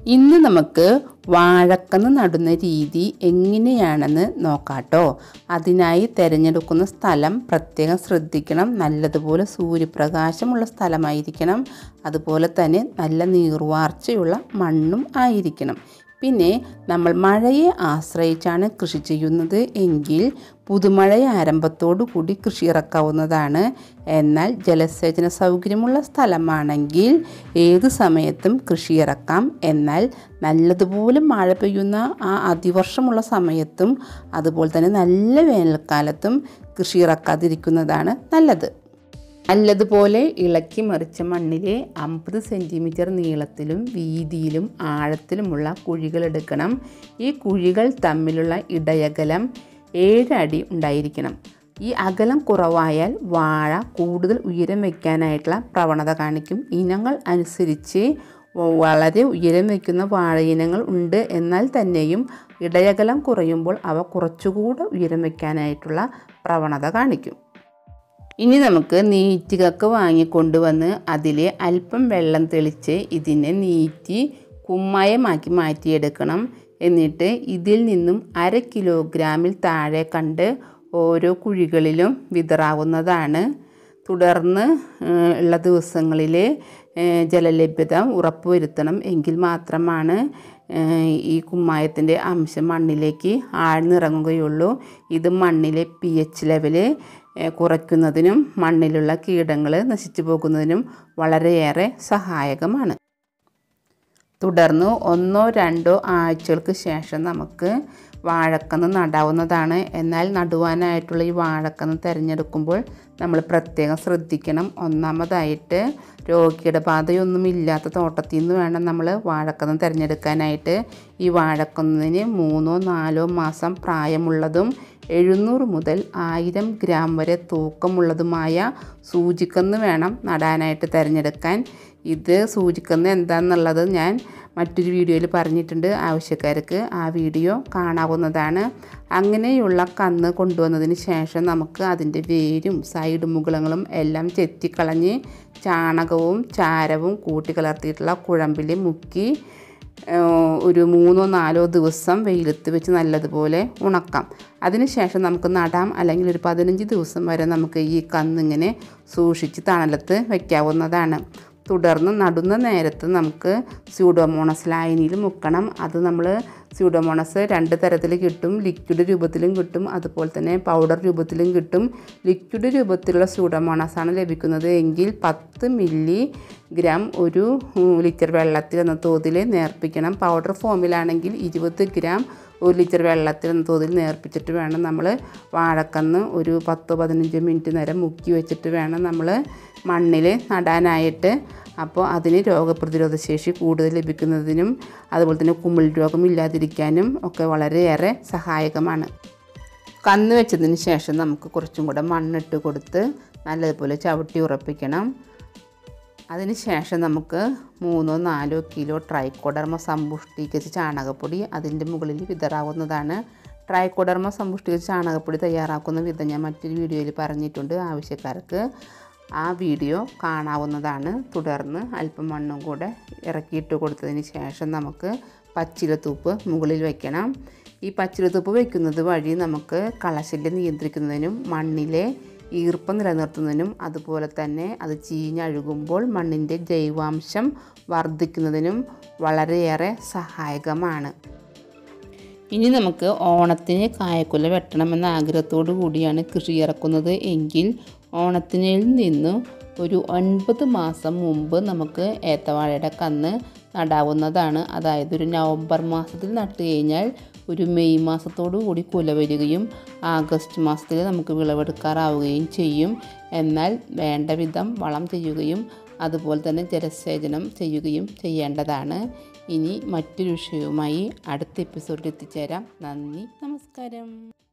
ഇന്ന് നമുക്ക് വാഴക്കന്ന് നടുന്ന രീതി എങ്ങനെയാണെന്ന് നോക്കാട്ടോ അതിനായി തിരഞ്ഞെടുക്കുന്ന സ്ഥലം പ്രത്യേകം ശ്രദ്ധിക്കണം നല്ലതുപോലെ സൂര്യപ്രകാശമുള്ള സ്ഥലമായിരിക്കണം അതുപോലെ തന്നെ നല്ല നീർവാർച്ചയുള്ള മണ്ണും ആയിരിക്കണം പിന്നെ നമ്മൾ മഴയെ ആശ്രയിച്ചാണ് കൃഷി ചെയ്യുന്നത് എങ്കിൽ പുതുമഴ ആരംഭത്തോടു കൂടി കൃഷി ഇറക്കാവുന്നതാണ് എന്നാൽ ജലസേചന സൗകര്യമുള്ള സ്ഥലമാണെങ്കിൽ ഏത് സമയത്തും കൃഷി ഇറക്കാം എന്നാൽ നല്ലതുപോലെ മഴ പെയ്യുന്ന ആ അതിവർഷമുള്ള സമയത്തും അതുപോലെ തന്നെ നല്ല വേനൽക്കാലത്തും കൃഷി ഇറക്കാതിരിക്കുന്നതാണ് നല്ലത് നല്ലതുപോലെ ഇളക്കി മറിച്ച മണ്ണിലെ അമ്പത് സെൻറ്റിമീറ്റർ നീളത്തിലും വീതിയിലും ആഴത്തിലുമുള്ള കുഴികൾ എടുക്കണം ഈ കുഴികൾ തമ്മിലുള്ള ഇടയകലം ഏഴ് അടി ഉണ്ടായിരിക്കണം ഈ അകലം കുറവായാൽ വാഴ കൂടുതൽ ഉയരം വയ്ക്കാനായിട്ടുള്ള പ്രവണത കാണിക്കും ഇനങ്ങൾ അനുസരിച്ച് വളരെ ഉയരം വയ്ക്കുന്ന വാഴ ഇനങ്ങൾ ഉണ്ട് എന്നാൽ തന്നെയും ഇടയകലം കുറയുമ്പോൾ അവ കുറച്ചുകൂടെ ഉയരം വയ്ക്കാനായിട്ടുള്ള പ്രവണത കാണിക്കും ഇനി നമുക്ക് നീറ്റുകക്ക് വാങ്ങിക്കൊണ്ടുവന്ന് അതിൽ അല്പം വെള്ളം തെളിച്ച് ഇതിനെ നീറ്റി കുമ്മായമാക്കി മാറ്റിയെടുക്കണം എന്നിട്ട് ഇതിൽ നിന്നും അര കിലോഗ്രാമിൽ താഴെ കണ്ട് ഓരോ കുഴികളിലും വിതറാവുന്നതാണ് തുടർന്ന് ഉള്ള ദിവസങ്ങളിൽ ജലലഭ്യത ഉറപ്പുവരുത്തണം എങ്കിൽ മാത്രമാണ് ഈ കുമ്മായത്തിൻ്റെ അംശം മണ്ണിലേക്ക് ആഴ്ന്നിറങ്ങുകയുള്ളൂ ഇത് മണ്ണിലെ പി എച്ച് ലെവല് കുറയ്ക്കുന്നതിനും മണ്ണിലുള്ള കീടങ്ങൾ നശിച്ചു പോകുന്നതിനും വളരെയേറെ സഹായകമാണ് തുടർന്ന് ഒന്നോ രണ്ടോ ആഴ്ചകൾക്ക് ശേഷം നമുക്ക് വാഴക്കന്ന് നടാവുന്നതാണ് എന്നാൽ നടുവാനായിട്ടുള്ള ഈ വാഴക്കന്ന് തിരഞ്ഞെടുക്കുമ്പോൾ നമ്മൾ പ്രത്യേകം ശ്രദ്ധിക്കണം ഒന്നാമതായിട്ട് രോഗിയുടെ ബാധയൊന്നും ഇല്ലാത്ത തോട്ടത്തിൽ നിന്ന് വേണം നമ്മൾ വാഴക്കന്ന് തിരഞ്ഞെടുക്കാനായിട്ട് ഈ വാഴക്കന്നിന് മൂന്നോ നാലോ മാസം പ്രായമുള്ളതും എഴുന്നൂറ് മുതൽ ആയിരം ഗ്രാം വരെ തൂക്കമുള്ളതുമായ സൂചിക്കന്ന് വേണം നടാനായിട്ട് തിരഞ്ഞെടുക്കാൻ ഇത് സൂചിക്കന്ന് എന്താണെന്നുള്ളത് ഞാൻ മറ്റൊരു വീഡിയോയിൽ പറഞ്ഞിട്ടുണ്ട് ആവശ്യക്കാർക്ക് ആ വീഡിയോ കാണാവുന്നതാണ് അങ്ങനെയുള്ള കന്ന് കൊണ്ടുവന്നതിന് ശേഷം നമുക്ക് അതിൻ്റെ വേരും സൈഡ് മുകളങ്ങളും എല്ലാം ചെത്തിക്കളഞ്ഞ് ചാണകവും ചാരവും കൂട്ടിക്കലർത്തിയിട്ടുള്ള കുഴമ്പിൽ മുക്കി ഒരു മൂന്നോ നാലോ ദിവസം വെയിലത്ത് വെച്ച് നല്ലതുപോലെ ഉണക്കാം അതിനുശേഷം നമുക്ക് നടാം അല്ലെങ്കിൽ ഒരു പതിനഞ്ച് ദിവസം വരെ നമുക്ക് ഈ കന്നിങ്ങനെ സൂക്ഷിച്ച് തണലത്ത് വയ്ക്കാവുന്നതാണ് തുടർന്ന് നടുന്ന നേരത്ത് നമുക്ക് സ്യൂഡോമോണസ് ലായനിയിൽ മുക്കണം അത് നമ്മൾ സ്യൂഡോമോണസ് രണ്ട് തരത്തിൽ കിട്ടും ലിക്വിഡ് രൂപത്തിലും കിട്ടും അതുപോലെ തന്നെ പൗഡർ രൂപത്തിലും കിട്ടും ലിക്വിഡ് രൂപത്തിലുള്ള സ്യൂഡോമോണസ് ആണ് ലഭിക്കുന്നത് എങ്കിൽ പത്ത് മില്ലി ഗ്രാം ഒരു ലിറ്റർ വെള്ളത്തിൽ എന്ന തോതിൽ നേർപ്പിക്കണം പൗഡർ ഫോമിലാണെങ്കിൽ ഇരുപത് ഗ്രാം ഒരു ലിറ്റർ വെള്ളത്തിൽ എന്ന തോതിൽ നേർപ്പിച്ചിട്ട് വേണം നമ്മൾ വാഴക്കന്ന് ഒരു പത്തോ പതിനഞ്ചോ മിനിറ്റ് നേരം മുക്കി വെച്ചിട്ട് വേണം നമ്മൾ മണ്ണിൽ നടാനായിട്ട് അപ്പോൾ അതിന് രോഗപ്രതിരോധ ശേഷി കൂടുതൽ ലഭിക്കുന്നതിനും അതുപോലെ തന്നെ കുമിൾ രോഗം ഇല്ലാതിരിക്കാനും ഒക്കെ വളരെയേറെ സഹായകമാണ് കന്ന് വെച്ചതിന് ശേഷം നമുക്ക് കുറച്ചും കൂടെ മണ്ണിട്ട് കൊടുത്ത് നല്ലതുപോലെ ചവിട്ടി ഉറപ്പിക്കണം അതിന് ശേഷം നമുക്ക് മൂന്നോ നാലോ കിലോ ട്രൈക്കോഡർമ സമ്പുഷ്ടീകരിച്ച ചാണകപ്പൊടി അതിൻ്റെ മുകളിൽ വിതറാവുന്നതാണ് ട്രൈക്കോഡർമ സമ്പുഷ്ടീകരിച്ച ചാണകപ്പൊടി തയ്യാറാക്കുന്ന വിധം ഞാൻ മറ്റൊരു വീഡിയോയിൽ പറഞ്ഞിട്ടുണ്ട് ആവശ്യക്കാർക്ക് ആ വീഡിയോ കാണാവുന്നതാണ് തുടർന്ന് അല്പം മണ്ണും കൂടെ ഇറക്കിയിട്ട് കൊടുത്തതിന് ശേഷം നമുക്ക് പച്ചിലത്തൂപ്പ് മുകളിൽ വയ്ക്കണം ഈ പച്ചിലത്തൂപ്പ് വയ്ക്കുന്നത് വഴി നമുക്ക് കളശല്യം നിയന്ത്രിക്കുന്നതിനും മണ്ണിലെ ഈർപ്പം നിലനിർത്തുന്നതിനും അതുപോലെ തന്നെ അത് ചീഞ്ഞഴുകുമ്പോൾ മണ്ണിൻ്റെ ജൈവാംശം വർദ്ധിക്കുന്നതിനും വളരെയേറെ സഹായകമാണ് ഇനി നമുക്ക് ഓണത്തിന് കായക്കുല വെട്ടണമെന്ന ആഗ്രഹത്തോടു കൂടിയാണ് കൃഷി ഇറക്കുന്നത് എങ്കിൽ ഓണത്തിനിൽ നിന്ന് ഒരു ഒൻപത് മാസം മുമ്പ് നമുക്ക് ഏത്തവാഴയുടെ കന്ന് നടാവുന്നതാണ് അതായത് ഒരു നവംബർ മാസത്തിൽ നട്ട് കഴിഞ്ഞാൽ ഒരു മെയ് മാസത്തോടു കൂടി കുല വരികയും ആഗസ്റ്റ് മാസത്തിൽ നമുക്ക് വിളവെടുക്കാറാവുകയും ചെയ്യും എന്നാൽ വേണ്ട വിധം വളം ചെയ്യുകയും അതുപോലെ തന്നെ ജലസേചനം ചെയ്യുകയും ചെയ്യേണ്ടതാണ് ഇനി മറ്റൊരു വിഷയവുമായി അടുത്ത എപ്പിസോഡിൽ എത്തിച്ചേരാം നന്ദി നമസ്കാരം